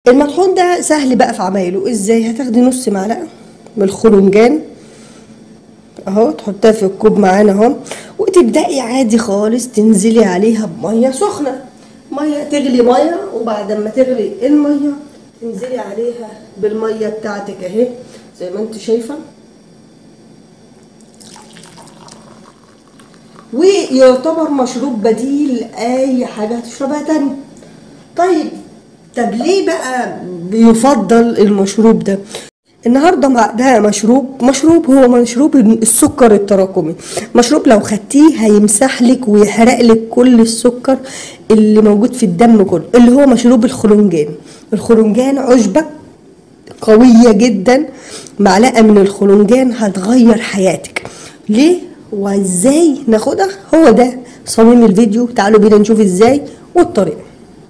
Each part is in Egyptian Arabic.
المطحون ده سهل بقى في عمايله ازاي هتاخدي نص معلقه من الخرنجان اهو تحطها في الكوب معانا اهو وتبدأي عادي خالص تنزلي عليها بميه سخنه ميه تغلي ميه وبعد ما تغلي الميه تنزلي عليها بالميه بتاعتك اهي زي ما انت شايفه ويعتبر مشروب بديل اي حاجه هتشربها تاني طيب طب ليه بقى بيفضل المشروب ده النهارده مع ده مشروب مشروب هو مشروب السكر التراكمي مشروب لو خدتيه هيمسح لك ويحرق لك كل السكر اللي موجود في الدم كله اللي هو مشروب الخرنجان الخرنجان عشبه قويه جدا معلقه من الخرنجان هتغير حياتك ليه وازاي ناخدها هو ده صميم الفيديو تعالوا بينا نشوف ازاي والطريقه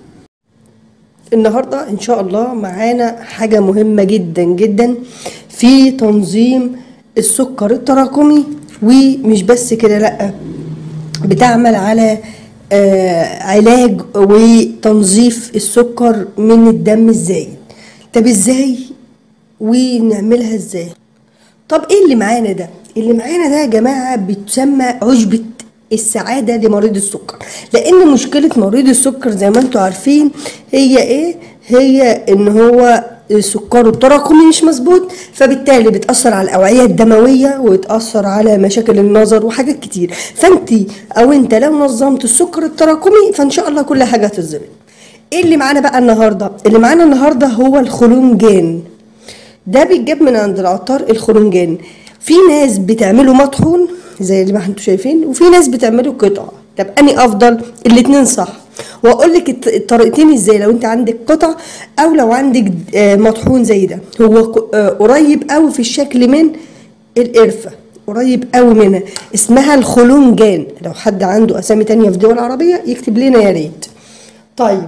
النهارده ان شاء الله معانا حاجه مهمه جدا جدا في تنظيم السكر التراكمي ومش بس كده لا بتعمل على آه علاج وتنظيف السكر من الدم الزايد طب ازاي ونعملها ازاي طب ايه اللي معانا ده اللي معانا ده يا جماعه بتسمى عشبه السعاده لمريض السكر لان مشكله مريض السكر زي ما انتم عارفين هي ايه هي ان هو سكره التراكمي مش مظبوط فبالتالي بتاثر على الاوعيه الدمويه وتاثر على مشاكل النظر وحاجات كتير فانت او انت لو نظمت السكر التراكمي فان شاء الله كل حاجه هتظبط ايه اللي معانا بقى النهارده اللي معانا النهارده هو الخلونجان ده بيتجاب من عند العطار الخرنجان في ناس بتعمله مطحون زي اللي ما انتم شايفين وفي ناس بتعمله قطع طب اني افضل الاتنين صح واقول لك الط- الطريقتين ازاي لو انت عندك قطع او لو عندك آه، مطحون زي ده هو ق- آه، قريب قوي في الشكل من القرفه قريب قوي منها اسمها الخلونجان لو حد عنده اسامي تانية في دول عربيه يكتب لنا يا ريت طيب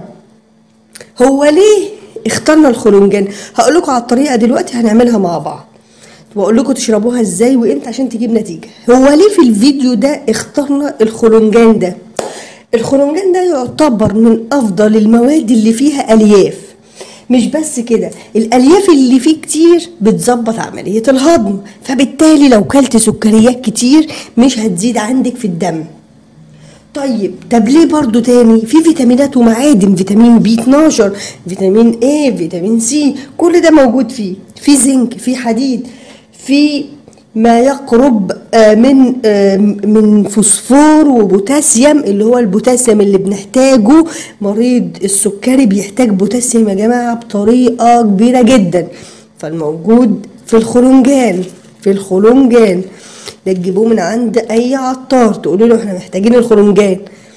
هو ليه اخترنا الخلونجان هقول لكم على الطريقه دلوقتي هنعملها مع بعض واقول لكم تشربوها ازاي وامتى عشان تجيب نتيجه هو ليه في الفيديو ده اخترنا الخلونجان ده الخلونجان ده يعتبر من افضل المواد اللي فيها الياف مش بس كده الالياف اللي فيه كتير بتظبط عمليه الهضم فبالتالي لو كلت سكريات كتير مش هتزيد عندك في الدم طيب طب ليه برضو تاني في فيتامينات ومعادن فيتامين بي 12 فيتامين اي فيتامين سي كل ده موجود فيه في زنك في حديد في ما يقرب آه، من آه، من فوسفور وبوتاسيوم اللي هو البوتاسيوم اللي بنحتاجه مريض السكري بيحتاج بوتاسيوم يا جماعه بطريقه كبيره جدا فالموجود في الخلونجان في الخلونجان ده تجيبوه من عند اي عطار تقولوا له احنا محتاجين الخرنجان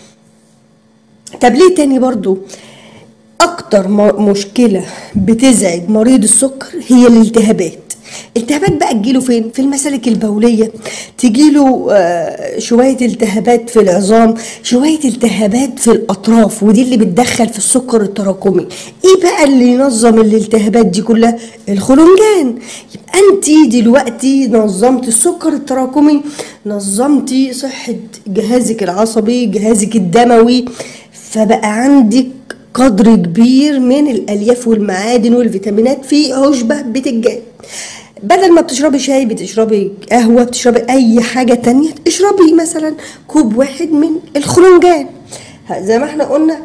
طب ليه تاني برضو اكتر م- مشكلة بتزعج مريض السكر هي الالتهابات التهابات بقى تجيله فين في المسالك البولية تجيله آه، شوية التهابات في العظام شوية التهابات في الأطراف ودي اللي بتدخل في السكر التراكمي ايه بقى اللي ينظم الالتهابات دي كلها الخلنجان يبقى انت دلوقتي نظمت السكر التراكمي نظمتي صحة جهازك العصبي جهازك الدموي فبقى عندك قدر كبير من الالياف والمعادن والفيتامينات في عشبه بتتجاب بدل ما بتشربي شاي بتشربي قهوه بتشربي اي حاجه تانية اشربي مثلا كوب واحد من الخرنجان زي ما احنا قلنا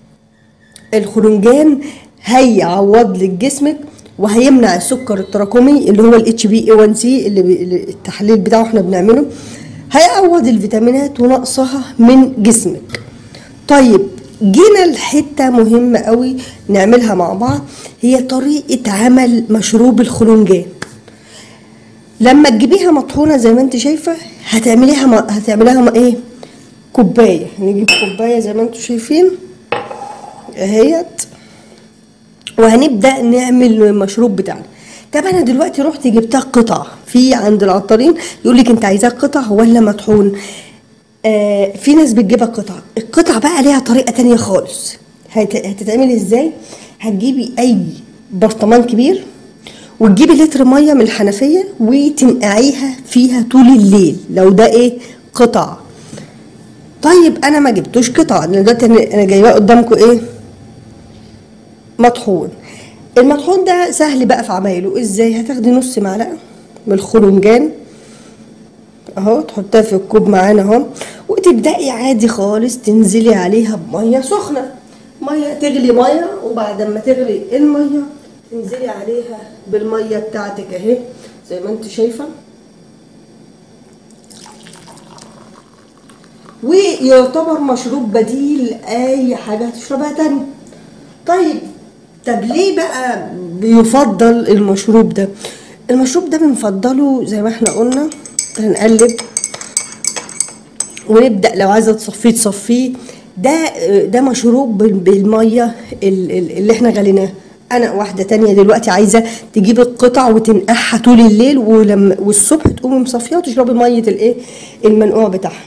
الخرنجان هيعوض لك جسمك وهيمنع السكر التراكمي اللي هو الاتش بي اي 1 سي اللي بي- اللي التحليل بتاعه احنا بنعمله هيعوض الفيتامينات ونقصها من جسمك طيب جينا لحته مهمه قوي نعملها مع بعض هي طريقه عمل مشروب الخلنجان لما تجيبيها مطحونه زي ما انت شايفه هتعمليها م... هتعمليها م... ايه كوبايه نجيب كوبايه زي ما انتم شايفين اهيت وهنبدا نعمل المشروب بتاعنا طب انا دلوقتي رحت جبتها قطع في عند العطارين يقول لك انت عايزاها قطع ولا مطحون آه في ناس بتجيبها قطع القطع بقى ليها طريقه تانية خالص هت- هتتعمل ازاي هتجيبي اي برطمان كبير وتجيبي لتر ميه من الحنفيه وتنقعيها فيها طول الليل لو ده ايه قطع طيب انا ما جبتوش قطع انا دلوقتي انا أنا جايباه قدامكم ايه مطحون المطحون ده سهل بقى في عمايله ازاي هتاخدي نص معلقه من الخرنجان اهو تحطها في الكوب معانا اهو وتبدأي عادي خالص تنزلي عليها بمية سخنة مية تغلي مية وبعد ما تغلي المية تنزلي عليها بالمية بتاعتك اهي زي ما انت شايفة ويعتبر مشروب بديل لأي حاجة هتشربها تاني طيب طب ليه بقى بيفضل المشروب ده المشروب ده بنفضله زي ما احنا قلنا هنقلب ونبدا لو عايزه تصفيه تصفيه ده ده مشروب بال- بالميه ال- ال- اللي احنا غليناها انا واحده تانية دلوقتي عايزه تجيب القطع وتنقعها طول الليل ولما والصبح تقومي مصفيه وتشربي ميه الايه المنقوع بتاعها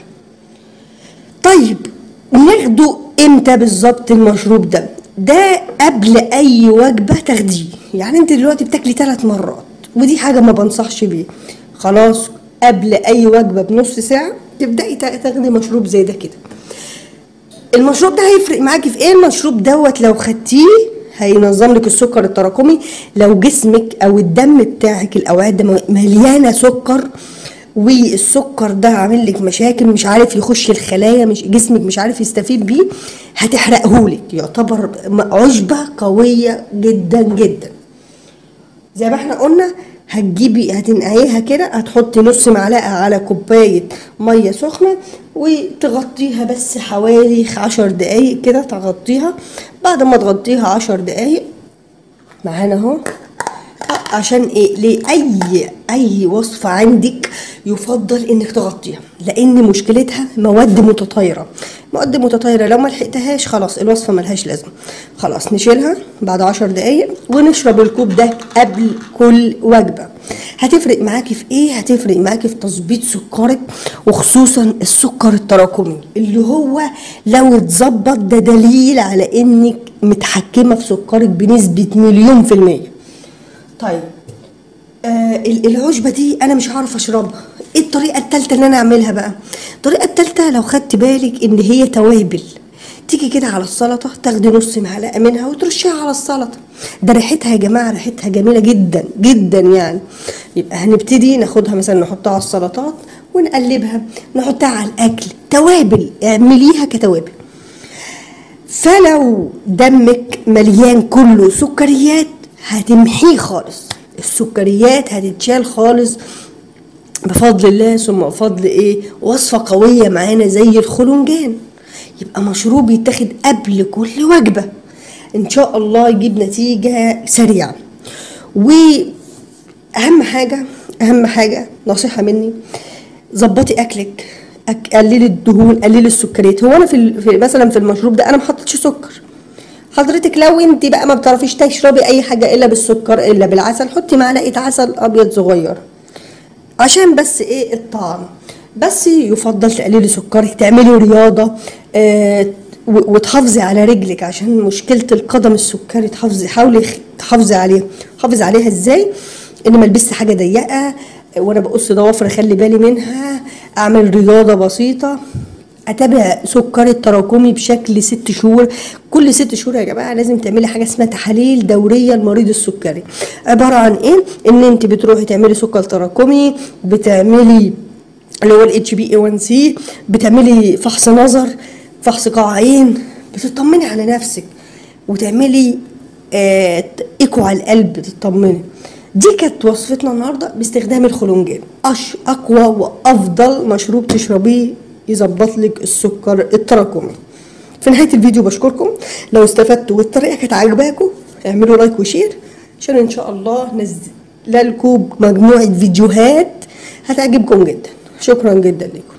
طيب ناخده امتى بالظبط المشروب ده ده قبل اي وجبه تاخديه يعني انت دلوقتي بتاكلي ثلاث مرات ودي حاجه ما بنصحش بيه خلاص قبل اي وجبه بنص ساعه تبداي تا- تاخدي مشروب زي ده كده المشروب ده هيفرق معاكي في ايه المشروب دوت لو خدتيه هينظم لك السكر التراكمي لو جسمك او الدم بتاعك الاوعيه الدمويه مليانه سكر والسكر ده عامل لك مشاكل مش عارف يخش الخلايا مش جسمك مش عارف يستفيد بيه هتحرقهولك يعتبر عشبه قويه جدا جدا زي ما احنا قلنا هتجيبي هتنقعيها كده هتحطي نص معلقه على كوبايه ميه سخنه وتغطيها بس حوالي عشر دقايق كده تغطيها بعد ما تغطيها عشر دقايق معانا اهو عشان ايه ليه اي اي وصفه عندك يفضل انك تغطيها لان مشكلتها مواد متطايره مواد متطايره لو ما لحقتهاش خلاص الوصفه ملهاش لازمه خلاص نشيلها بعد عشر دقايق ونشرب الكوب ده قبل كل وجبه هتفرق معاكي في ايه هتفرق معاكي في تظبيط سكرك وخصوصا السكر التراكمي اللي هو لو اتظبط ده دليل على انك متحكمه في سكرك بنسبه مليون في الميه طيب آه ال- العشبه دي انا مش هعرف اشربها ايه الطريقه الثالثه اللي انا اعملها بقى الطريقه الثالثه لو خدت بالك ان هي توابل تيجي كده على السلطه تاخدي نص معلقه منها وترشيها على السلطه ده ريحتها يا جماعه ريحتها جميله جدا جدا يعني يبقى هنبتدي ناخدها مثلا نحطها على السلطات ونقلبها نحطها على الاكل توابل اعمليها كتوابل فلو دمك مليان كله سكريات هتمحيه خالص السكريات هتتشال خالص بفضل الله ثم بفضل ايه وصفة قوية معانا زي الخلنجان يبقى مشروب يتاخد قبل كل وجبة ان شاء الله يجيب نتيجة سريعة واهم حاجة اهم حاجة نصيحة مني ظبطي اكلك أك- قللي الدهون قللي السكريات هو انا في, ال- في مثلا في المشروب ده انا ما حطيتش سكر حضرتك لو انت بقى ما بتعرفيش تشربي اي حاجه الا بالسكر الا بالعسل حطي معلقه عسل ابيض صغير عشان بس ايه الطعم بس يفضل تقللي سكرك تعملي رياضه آه و- وتحافظي على رجلك عشان مشكله القدم السكري تحافظي حاولي خ- تحافظي عليها حافظي عليها ازاي ان ما البسي حاجه ضيقه وانا بقص ضوافر اخلي بالي منها اعمل رياضه بسيطه اتابع سكري التراكمي بشكل ست شهور كل ست شهور يا جماعه لازم تعملي حاجه اسمها تحاليل دوريه لمريض السكري عباره عن ايه ان انت بتروحي تعملي سكر تراكمي بتعملي اللي هو الاتش بي اي 1 سي بتعملي فحص نظر فحص قاع عين بتطمني على نفسك وتعملي آه ايكو على القلب تطمني دي كانت وصفتنا النهارده باستخدام الخلنجان أش اقوى وافضل مشروب تشربيه يظبط لك السكر التراكمي في نهايه الفيديو بشكركم لو استفدتوا والطريقه كانت عاجباكم اعملوا لايك وشير عشان ان شاء الله نزل لكم مجموعه فيديوهات هتعجبكم جدا شكرا جدا لكم